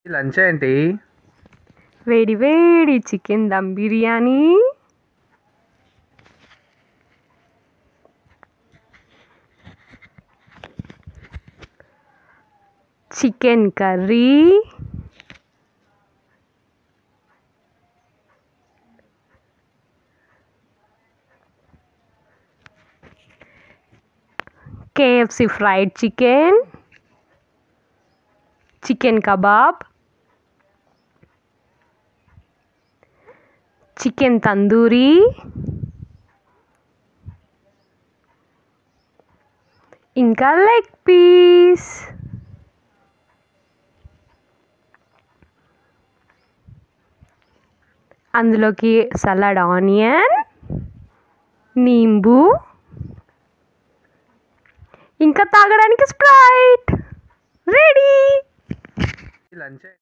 lunch ఏంటి వేడి వేడి chicken dum biryani chicken curry KFC fried chicken chicken kebab chicken tandoori ఇంకా లెగ్ పీస్ అందులోకి సలాడ్ ఆనియన్ నింబు ఇంకా తాగడానికి స్ప్రైట్ రెడీ లంచ్